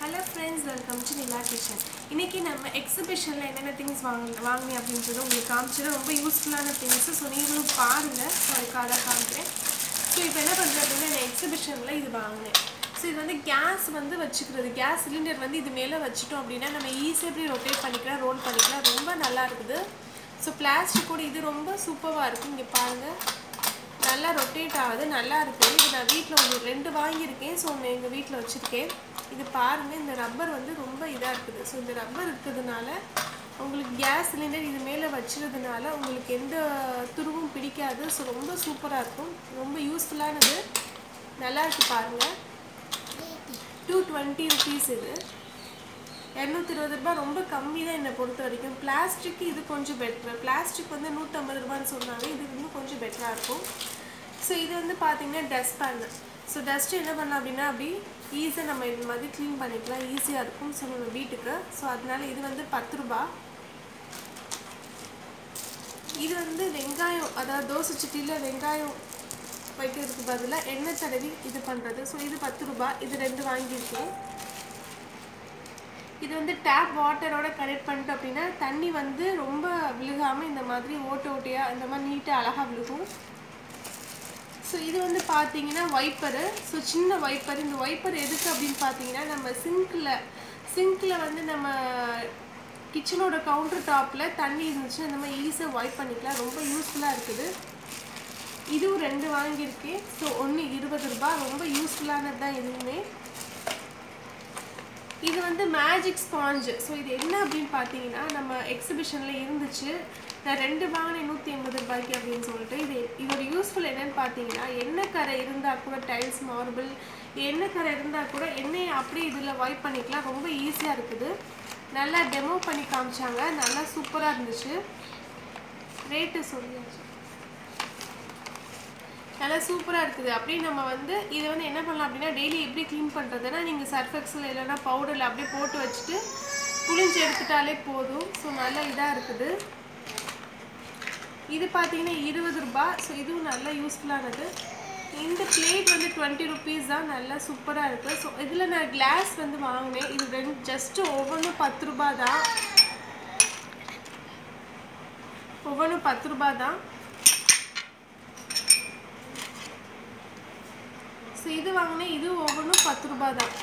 hello friends welcome to Nila kitchen இன்றைக்கி நம்ம எக்ஸிபிஷனில் என்னென்ன திங்ஸ் வாங்க வாங்கினேன் அப்படின்றது உங்களுக்கு காமிச்சது ரொம்ப யூஸ்ஃபுல்லான திங்ஸு ஸோ நீங்களும் பாருங்கள் ஸோ அதுக்காக காமிக்கிறேன் ஸோ இப்போ என்ன பண்ணுறது அப்படின்னா நான் எக்ஸிபிஷனில் இது வாங்கினேன் ஸோ இது வந்து கேஸ் வந்து வச்சுக்கிறது கேஸ் சிலிண்டர் வந்து இது மேலே வச்சுட்டோம் அப்படின்னா நம்ம ஈஸியாக எப்படி ரொட்டேட் பண்ணிக்கலாம் ரோல் பண்ணிக்கலாம் ரொம்ப நல்லா இருக்குது ஸோ பிளாஸ்டிக்கோட இது ரொம்ப சூப்பராக இருக்குது இங்கே பாருங்கள் நல்லா ரொட்டேட் ஆகுது நல்லா இருக்குது இது நான் வீட்டில் ஒரு ரெண்டு வாங்கியிருக்கேன் ஸோ ஒன்று எங்கள் வீட்டில் வச்சுருக்கேன் இது பாருங்கள் இந்த ரப்பர் வந்து ரொம்ப இதாக இருக்குது ஸோ இந்த ரப்பர் இருக்கிறதுனால உங்களுக்கு கேஸ் சிலிண்டர் இது மேலே வச்சுறதுனால உங்களுக்கு எந்த துருவும் பிடிக்காது ஸோ ரொம்ப சூப்பராக இருக்கும் ரொம்ப யூஸ்ஃபுல்லானது நல்லா இருக்கு பாருங்கள் டூ டுவெண்ட்டி ருபீஸ் இது இரநூத்தி இருபது ரூபாய் ரொம்ப கம்மி தான் என்னை பொறுத்த வரைக்கும் பிளாஸ்டிக் இது கொஞ்சம் பெட்ரு பிளாஸ்டிக் வந்து நூற்றம்பது ரூபான்னு சொன்னாங்க இது இன்னும் கொஞ்சம் பெட்டராக இருக்கும் ஸோ இது வந்து பார்த்தீங்கன்னா டஸ்ட் பேனு ஸோ டஸ்ட்டு என்ன பண்ணலாம் அப்படின்னா அப்படி ஈஸியாக நம்ம இது மாதிரி க்ளீன் பண்ணிக்கலாம் ஈஸியாக இருக்கும் ஸோ நம்ம வீட்டுக்கு ஸோ அதனால இது வந்து பத்து ரூபா இது வந்து வெங்காயம் அதாவது தோசை சட்டியில் வெங்காயம் வைக்கிறதுக்கு பதிலாக எண்ணெய் தடவி இது பண்ணுறது ஸோ இது பத்து ரூபா இது ரெண்டு வாங்கியிருக்கேன் இது வந்து டேப் வாட்டரோட கனெக்ட் பண்ணிட்டோம் அப்படின்னா தண்ணி வந்து ரொம்ப விழுகாமல் இந்த மாதிரி ஓட்ட ஓட்டையாக இந்த மாதிரி நீட்டாக அழகாக விழுகும் ஸோ இது வந்து பார்த்தீங்கன்னா வைப்பரு ஸோ சின்ன வைப்பர் இந்த வைப்பர் எதுக்கு அப்படின்னு பார்த்தீங்கன்னா நம்ம சிங்க்கில் சிங்க்கில் வந்து நம்ம கிச்சனோட கவுண்டர் டாப்பில் தண்ணி இருந்துச்சுன்னா இந்த மாதிரி ஈஸியாக வைப் பண்ணிக்கலாம் ரொம்ப யூஸ்ஃபுல்லாக இருக்குது இதுவும் ரெண்டு வாங்கியிருக்கேன் ஸோ ஒன்று இருபது ரூபாய் ரொம்ப யூஸ்ஃபுல்லானது தான் எதுவுமே இது வந்து மேஜிக் ஸ்பாஞ்சு ஸோ இது என்ன அப்படின்னு பார்த்தீங்கன்னா நம்ம எக்ஸிபிஷனில் இருந்துச்சு நான் ரெண்டு வாங்கினேன் நூற்றி எண்பது ரூபாய்க்கு அப்படின்னு சொல்லிட்டு இது இதோட யூஸ்ஃபுல் என்னன்னு பார்த்தீங்கன்னா எண்ணெய் கரை இருந்தால் கூட டைல்ஸ் மார்பிள் எண்ணெய் கரை இருந்தால் கூட எண்ணெயை அப்படியே இதில் வைப் பண்ணிக்கலாம் ரொம்ப ஈஸியாக இருக்குது நல்லா டெமோ பண்ணி காமிச்சாங்க நல்லா சூப்பராக இருந்துச்சு ரேட்டு சொல்லியாச்சு நல்லா சூப்பராக இருக்குது அப்படியே நம்ம வந்து இதை வந்து என்ன பண்ணலாம் அப்படின்னா டெய்லி எப்படி க்ளீன் பண்ணுறதுன்னா நீங்கள் சர்ஃபெக்ஸில் இல்லைன்னா பவுடரில் அப்படியே போட்டு வச்சுட்டு புளிஞ்சு எடுத்துட்டாலே போதும் ஸோ நல்லா இதாக இருக்குது இது பார்த்தீங்கன்னா இருபது ரூபாய் ஸோ இதுவும் நல்லா யூஸ்ஃபுல்லானது இந்த பிளேட் வந்து டுவெண்ட்டி ருபீஸ் தான் நல்லா சூப்பராக இருக்குது ஸோ இதில் நான் கிளாஸ் வந்து வாங்கினேன் இது ரெண்டு ஜஸ்ட்டு ஒவ்வொன்றும் பத்து ரூபா தான் ஒவ்வொன்றும் பத்து ரூபா தான் ஸோ இது வாங்கினேன் இது ஒவ்வொன்றும் பத்து ரூபா தான்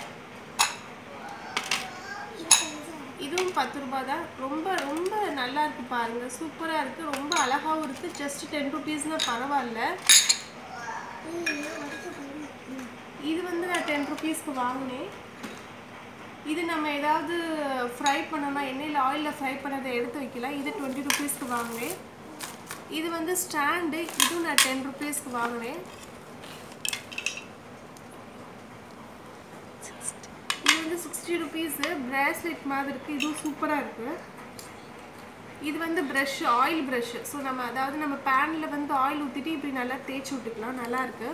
இதுவும் பத்து ரூபா தான் ரொம்ப ரொம்ப நல்லா இருக்கு பாருங்க சூப்பராக இருக்கு ரொம்ப அழகாகவும் இருக்கு ஜஸ்ட் டென் ருபீஸ்னால் பரவாயில்ல இது வந்து நான் டென் ருபீஸ்க்கு வாங்கினேன் இது நம்ம ஏதாவது ஃப்ரை பண்ணோம்னா எண்ணெயில் ஆயிலில் ஃப்ரை பண்ணதை எடுத்து வைக்கலாம் இது டுவெண்ட்டி ருபீஸ்க்கு வாங்கினேன் இது வந்து ஸ்டாண்டு இதுவும் நான் டென் ருபீஸ்க்கு வாங்கினேன் இது வந்து சிக்ஸ்டி ருபீஸு ப்ராஸ்லெட் மாதிரி இருக்குது இதுவும் சூப்பராக இருக்குது இது வந்து ப்ரஷ் ஆயில் ப்ரஷ் ஸோ நம்ம அதாவது நம்ம பேனில் வந்து ஆயில் ஊற்றிட்டு இப்படி நல்லா தேய்ச்சி விட்டுக்கலாம் நல்லா இருக்கு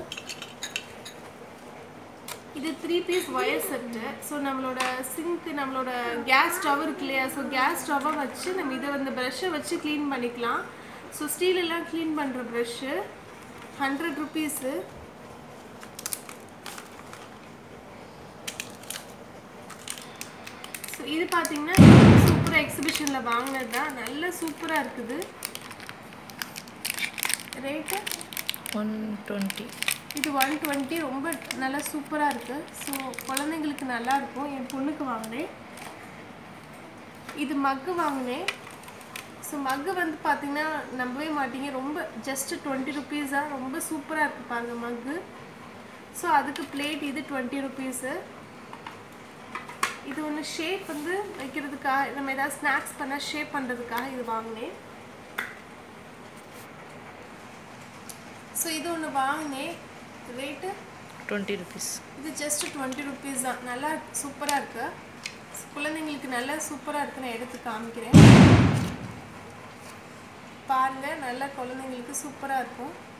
இது three piece wire set so நம்மளோட சிங்க்கு நம்மளோட கேஸ் ஸ்டவ் இருக்கு இல்லையா ஸோ கேஸ் ஸ்டவ்வை வச்சு நம்ம இதை வந்து ப்ரஷ்ஷை வச்சு க்ளீன் பண்ணிக்கலாம் ஸோ ஸ்டீலெல்லாம் க்ளீன் பண்ணுற ப்ரஷ்ஷு ஹண்ட்ரட் ருபீஸு ஸோ இது பார்த்தீங்கன்னா சூப்பராக எக்ஸிபிஷனில் வாங்கினது தான் நல்ல சூப்பராக இருக்குது ரேட்டு ஒன் டுவெண்ட்டி இது ஒன் டுவெண்ட்டி ரொம்ப நல்லா சூப்பராக இருக்குது ஸோ குழந்தைங்களுக்கு நல்லா இருக்கும் என் பொண்ணுக்கு வாங்கினேன் இது மக்கு வாங்கினேன் ஸோ மக்கு வந்து பார்த்தீங்கன்னா நம்பவே மாட்டீங்க ரொம்ப ஜஸ்ட் டுவெண்ட்டி ருபீஸாக ரொம்ப சூப்பராக இருக்குது பாருங்கள் மக்கு ஸோ அதுக்கு பிளேட் இது டுவெண்ட்டி ருபீஸு இது ஒன்று ஷேப் வந்து வைக்கிறதுக்காக நம்ம ஏதாவது ஸ்நாக்ஸ் பண்ணால் ஷேப் பண்ணுறதுக்காக இது வாங்கினேன் ஸோ இது ஒன்று வாங்கினேன் ரேட்டு டுவெண்ட்டி ருபீஸ் இது ஜஸ்ட் டுவெண்ட்டி ருபீஸ் தான் நல்லா சூப்பராக இருக்கு குழந்தைங்களுக்கு நல்லா சூப்பராக இருக்கு நான் எடுத்து காமிக்கிறேன் பாருங்க நல்லா குழந்தைங்களுக்கு சூப்பராக இருக்கும்